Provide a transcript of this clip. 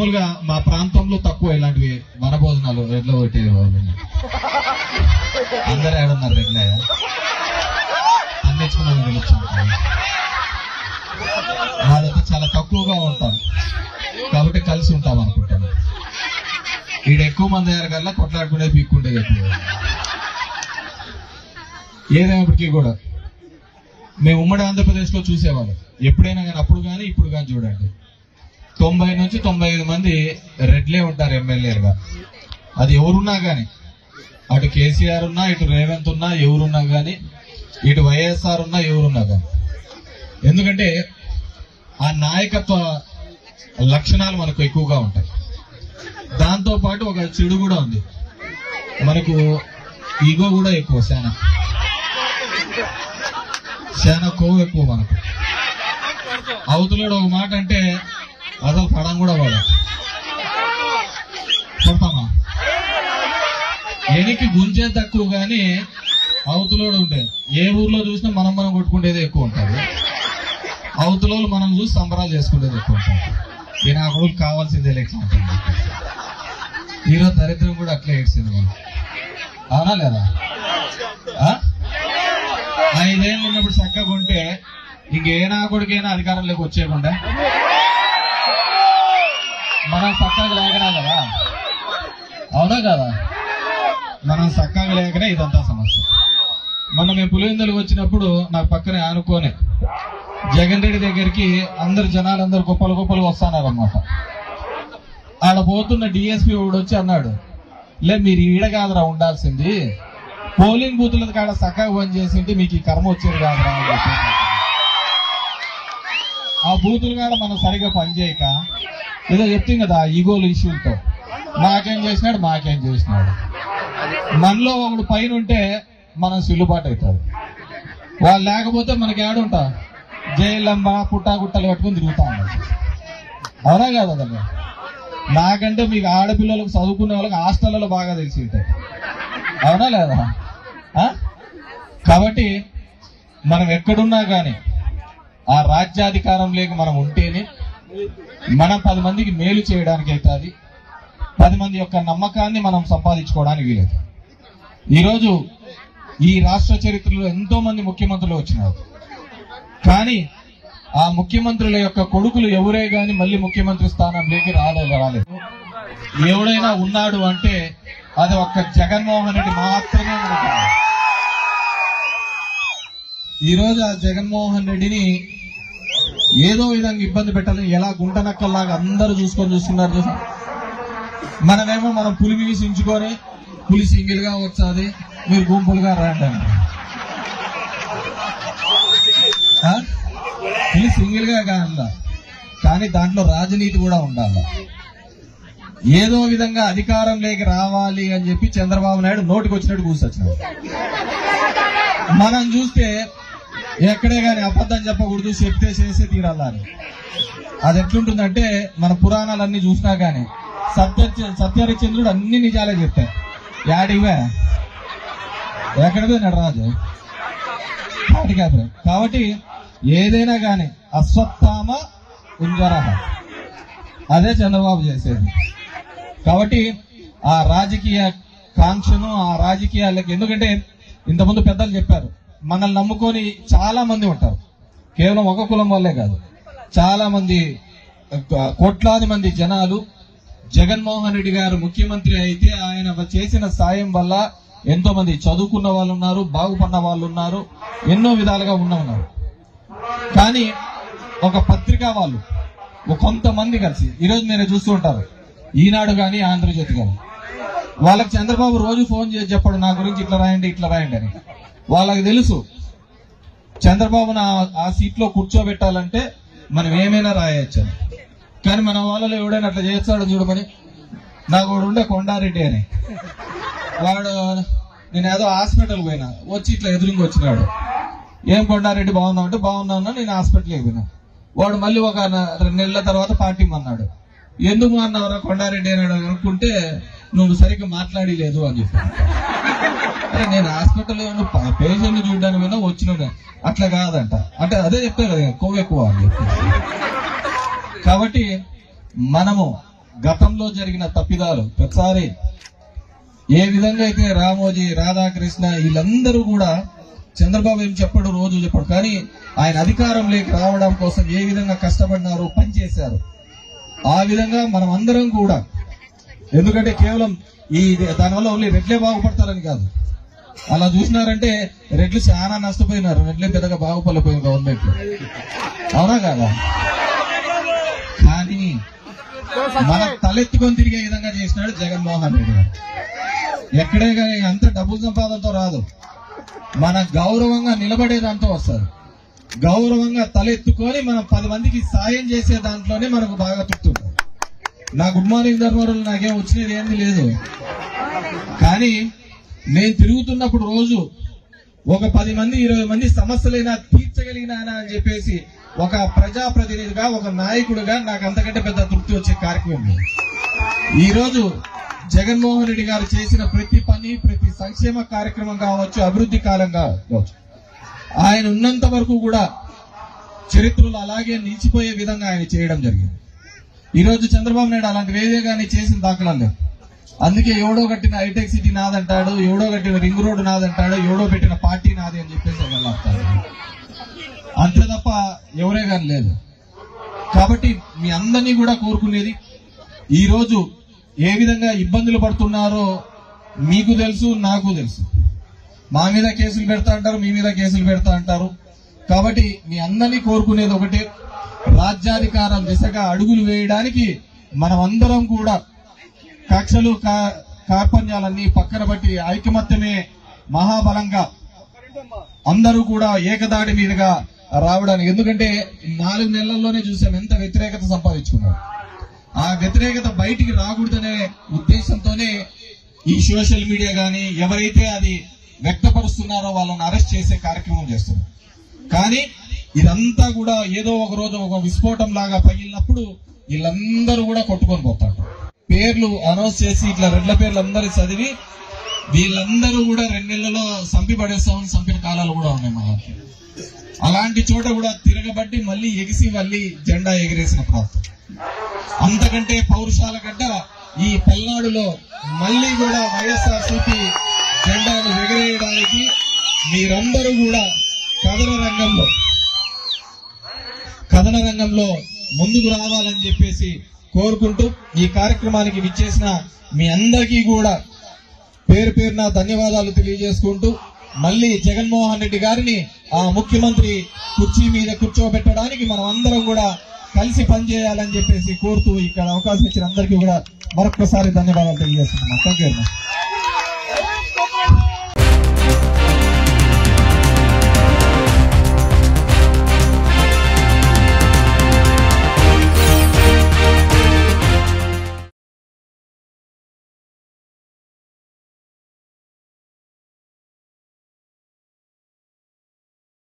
మామూలుగా మా ప్రాంతంలో తక్కువ ఇలాంటివి వనభోజనాలు రెడ్ల కొట్టేవాళ్ళు అందరూ ఏడున్నారు రెడ్లే అందించుకున్నాను పిలుచుకుంటాను వాళ్ళతో చాలా తక్కువగా ఉంటాం కాబట్టి కలిసి ఉంటాం అనుకుంటాను ఈడ ఎక్కువ మంది అయ్యారు కల్లా కొట్లాడుకునే పీక్కుంటే ఎక్కువ ఏదైనప్పటికీ కూడా మేము ఉమ్మడి ఆంధ్రప్రదేశ్ లో చూసేవాళ్ళం ఎప్పుడైనా కానీ అప్పుడు కానీ ఇప్పుడు కానీ చూడండి తొంభై నుంచి తొంభై ఐదు మంది రెడ్లే ఉంటారు ఎమ్మెల్యేలుగా అది ఎవరున్నా కానీ అటు కేసీఆర్ ఉన్నా ఇటు రేవంత్ ఉన్నా ఎవరున్నా కానీ ఇటు వైఎస్ఆర్ ఉన్నా ఎవరున్నా కానీ ఎందుకంటే ఆ నాయకత్వ లక్షణాలు మనకు ఎక్కువగా ఉంటాయి దాంతో పాటు ఒక చెడు కూడా ఉంది మనకు ఈగో కూడా ఎక్కువ శానా శానా కొవ్వు ఎక్కువ మనకు అవతలోడు ఒక మాట అంటే అసలు పడం కూడా వాడు కొడతామా ఎనికి గుంజే తక్కువ కానీ అవతలోడు ఉంటే ఏ ఊర్లో చూసినా మనం మనం కొట్టుకునేది ఎక్కువ ఉంటుంది అవతలోళ్ళు మనం చూసి సంబరాలు చేసుకునేది ఎక్కువ ఉంటుంది ఈయన ఆ రోజు కావాల్సిందే లెక్క ఉంటుంది ఈరోజు దరిద్రం కూడా అట్లే ఏడ్చింది మనం అవునా లేదా ఆ? ఐదేళ్ళు ఉన్నప్పుడు చక్కగా ఉంటే ఇంకే నా కొడుకైనా అధికారంలోకి వచ్చేయకుండా మనం చక్కగా లేకనా కదా అవునా కదా మనం చక్కగా లేకనే ఇదంతా సమస్య మొన్న మేము పులివెందులకు వచ్చినప్పుడు నాకు పక్కనే ఆనుకోనే జగన్ రెడ్డి దగ్గరికి అందరు జనాలందరూ గొప్పలు గొప్పలు వస్తున్నారు అనమాట ఆడ పోతున్న డిఎస్పీ ఒకడు వచ్చి అన్నాడు లే మీరు ఈడ కాదురా ఉండాల్సింది పోలింగ్ బూతుల కాడ చక్కగా పని చేసింటే మీకు ఈ కర్మ వచ్చేది కాదురా అని చెప్పి ఆ బూతులు కాడ మనం సరిగా పని చేయక ఏదో చెప్తాం కదా ఈగోలు ఇష్యూలతో మాకేం చేసినాడు మాకేం చేసినాడు మనలో ఒకడు పైన ఉంటే మనం సిల్లుబాటు అవుతుంది వాళ్ళు లేకపోతే మనకి ఏడుంటా జైలమ్మ పుట్టా గుట్టలు కట్టుకుని తిరుగుతా ఉన్నారు అవునా కదా అదమ్మా నాకంటే మీకు ఆడపిల్లలకు చదువుకునే వాళ్ళకి హాస్టళ్లలో బాగా తెలిసి ఉంటాయి అవునా లేదా ఆ? కాబట్టి మనం ఎక్కడున్నా కానీ ఆ రాజ్యాధికారంలోకి మనం ఉంటేనే మనం పది మందికి మేలు చేయడానికి అవుతుంది పది మంది యొక్క నమ్మకాన్ని మనం సంపాదించుకోవడానికి వీలేదు ఈరోజు ఈ రాష్ట్ర చరిత్రలో ఎంతో మంది ముఖ్యమంత్రులు వచ్చినారు కానీ ఆ ముఖ్యమంత్రుల యొక్క కొడుకులు ఎవరే గాని మళ్ళీ ముఖ్యమంత్రి స్థానంలోకి రాలేదు రాలేదు ఎవడైనా ఉన్నాడు అంటే అది ఒక్క జగన్మోహన్ రెడ్డి మాత్రమే మనకు ఉన్నాడు. ఈ రోజు ఆ జగన్మోహన్ రెడ్డిని ఏదో విధంగా ఇబ్బంది పెట్టాలని ఎలా గుంటనక్కల్లాగా అందరూ చూసుకొని చూస్తున్నారు చూసా మనమేమో మనం పులి వీసించుకొని పులి సింగిల్ గా వచ్చాది మీరు గుంపులుగా రండి అంటారు. ఆ? పులి సింగిల్ గా కాదా కానీ దాంట్లో రాజనీతి కూడా ఉండాలి ఏదో విధంగా అధికారంలోకి రావాలి అని చెప్పి చంద్రబాబు నాయుడు నోటికి వచ్చినట్టు కూర్చొచ్చినాడు మనం చూస్తే ఎక్కడే గాని అబద్ధం చెప్పకూడదు చెప్తే చేసే తీరాలని అది ఎట్లుంటుందంటే మన పురాణాలన్నీ చూసినా గానీ సత్య సత్యహరిచంద్రుడు అన్ని నిజాలే చెప్పాయి యాడివే ఎక్కడ పోయినాడు రాజు వాటికి కాబట్టి ఏదైనా గాని అశ్వత్థామ ఉంజరహ అదే చంద్రబాబు చేసేది కాబట్టి ఆ రాజకీయ కాంక్షను ఆ రాజకీయాలకి ఎందుకంటే ఇంతకుముందు పెద్దలు చెప్పారు మనల్ని నమ్ముకొని చాలా మంది ఉంటారు కేవలం ఒక కులం వల్లే కాదు చాలా మంది ఆ, కోట్లాది మంది జనాలు జగన్మోహన్ రెడ్డి గారు ముఖ్యమంత్రి అయితే ఆయన చేసిన సాయం వల్ల ఎంతో మంది చదువుకున్న వాళ్ళు ఉన్నారు బాగుపడిన వాళ్ళు ఉన్నారు ఎన్నో విధాలుగా ఉన్న ఉన్నారు కానీ ఒక పత్రికా వాళ్ళు ఒక కొంతమంది కలిసి ఈరోజు మీరు చూస్తూ ఉంటారు ఈనాడు కానీ ఆంధ్రజ్యోతి కానీ వాళ్ళకి చంద్రబాబు రోజు ఫోన్ చేసి చెప్పడు నా గురించి ఇట్లా రాయండి ఇట్లా రాయండి అని వాళ్ళకి తెలుసు చంద్రబాబును ఆ- ఆ సీట్ లో కూర్చోబెట్టాలంటే మనం ఏమైనా రాయొచ్చు అని. కానీ మన వాళ్ళలో ఎవడైనా అట్లా చేస్తాడో చూడమని నాకు వాడు ఉండే కొండారెడ్డి అని వాడు నేను ఏదో హాస్పిటల్ పోయినా వచ్చి ఇట్లా ఎదురుంగి వచ్చినాడు ఏం కొండారెడ్డి బాగున్నావు అంటే బాగున్నాను నేను హాస్పిటల్కి పోయినా వాడు మళ్ళీ ఒక న- రెండు నెలల తర్వాత పార్టీ అన్నాడు ఎందుకు అన్నావురా కొండారెడ్డి అని అనుకుంటే నువ్వు సరిగ్గా మాట్లాడి లేదు అని చెప్పాను అరే నేను హాస్పిటల్ పేషెంట్ చూడడానికి పోయినా వచ్చిన అట్లా కాదంట అంటే అదే చెప్పారు కదా కొవ్వు ఎక్కువ అని చెప్పి కాబట్టి మనము గతంలో జరిగిన తప్పిదాలు ప్రతిసారి ఏ విధంగా అయితే రామోజీ రాధాకృష్ణ వీళ్ళందరూ కూడా చంద్రబాబు ఏం చెప్పడు రోజు చెప్పడు కానీ ఆయన అధికారంలోకి రావడం కోసం ఏ విధంగా కష్టపడినారు పనిచేశారు ఆ విధంగా మనం అందరం కూడా ఎందుకంటే కేవలం ఈ దానివల్ల ఓన్లీ రెడ్లే బాగుపడతారని కాదు అలా చూసినారంటే రెడ్లు చాలా నష్టపోయినారు రెడ్లే పెద్దగా బాగుపడలేకపోయింది గవర్నమెంట్ అవునా కాదా కానీ మన తలెత్తుకొని తిరిగే విధంగా చేసినాడు జగన్మోహన్ రెడ్డి గారు ఎక్కడే కానీ అంత డబ్బు సంపాదనతో రాదు మన గౌరవంగా నిలబడేదాంతో వస్తుంది గౌరవంగా తలెత్తుకొని మనం పది మందికి సాయం చేసే దాంట్లోనే మనకు బాగా తృప్తుంటుంది నా గుడ్ మార్నింగ్ ధర్మవరం నాకేం వచ్చినది ఏంది లేదు కానీ నేను తిరుగుతున్నప్పుడు రోజు ఒక పది మంది ఇరవై మంది సమస్యలైనా తీర్చగలిగినానా అని చెప్పేసి ఒక ప్రజాప్రతినిధిగా ఒక నాయకుడిగా నాకు అంతకంటే పెద్ద తృప్తి వచ్చే కార్యక్రమం లేదు. ఈ రోజు జగన్మోహన్ రెడ్డి గారు చేసిన ప్రతి పని ప్రతి సంక్షేమ కార్యక్రమం కావచ్చు అభివృద్ధి కాలంగా కావచ్చు ఆయన ఉన్నంత వరకు కూడా చరిత్రలో అలాగే నిలిచిపోయే విధంగా ఆయన చేయడం జరిగింది ఈ రోజు చంద్రబాబు నాయుడు అలాంటి వేదే కానీ చేసిన దాఖలాలు లేవు అందుకే ఎవడో కట్టిన హైటెక్ సిటీ నాదంటాడు ఎవడో కట్టిన రింగ్ రోడ్ నాదంటాడు ఎవడో పెట్టిన పార్టీ నాది అని చెప్పేసి వెళ్ళాడతాడు అంతే తప్ప ఎవరే కానీ లేదు కాబట్టి మీ అందరినీ కూడా కోరుకునేది ఈ రోజు ఏ విధంగా ఇబ్బందులు పడుతున్నారో మీకు తెలుసు నాకు తెలుసు మా మీద కేసులు పెడతా అంటారు మీ మీద కేసులు పెడతా అంటారు కాబట్టి మీ అందరినీ కోరుకునేది ఒకటే రాజ్యాధికారం దిశగా అడుగులు వేయడానికి మనం అందరం కూడా కక్షలు కా- కార్పణ్యాలన్నీ పక్కన బట్టి ఐకమత్యమే మహాబలంగా అందరూ కూడా ఏకదాడి మీదుగా రావడానికి ఎందుకంటే నాలుగు నెలల్లోనే చూసాం ఎంత వ్యతిరేకత సంపాదించుకున్నారు ఆ వ్యతిరేకత బయటికి రాకూడదనే ఉద్దేశంతోనే ఈ సోషల్ మీడియా గాని ఎవరైతే అది వ్యక్తపరుస్తున్నారో వాళ్ళని అరెస్ట్ చేసే కార్యక్రమం చేస్తున్నారు కానీ ఇదంతా కూడా ఏదో ఒక రోజు ఒక విస్ఫోటం లాగా పగిలినప్పుడు వీళ్ళందరూ కూడా కొట్టుకొని పోతారు పేర్లు అనౌన్స్ చేసి ఇట్లా రెడ్ల పేర్లు అందరూ చదివి వీళ్ళందరూ కూడా రెండు నెలల్లో సంపి పడేస్తామని సంపిన కాలాలు కూడా ఉన్నాయి మా దాంట్లో. అలాంటి చోట కూడా తిరగబట్టి మళ్ళీ ఎగిసి మళ్ళీ జెండా ఎగిరేసిన ప్రాంతం అంతకంటే పౌరుషాల గడ్డ ఈ పల్నాడులో మళ్ళీ కూడా వైఎస్ఆర్ సిపి జెండాను ఎగరేయడానికి మీరందరూ కూడా కథన రంగంలో కథన రంగంలో ముందుకు రావాలని చెప్పేసి కోరుకుంటూ ఈ కార్యక్రమానికి విచ్చేసిన మీ అందరికీ కూడా పేరు పేరున ధన్యవాదాలు తెలియజేసుకుంటూ మళ్ళీ జగన్మోహన్ రెడ్డి గారిని ఆ ముఖ్యమంత్రి కుర్చీ మీద కూర్చోబెట్టడానికి మనం అందరం కూడా కలిసి పనిచేయాలని చెప్పేసి కోరుతూ ఇక్కడ అవకాశం ఇచ్చిన అందరికీ కూడా మరొకసారి ధన్యవాదాలు తెలియజేస్తున్నాం థ్యాంక్ యూ వెరీ మచ్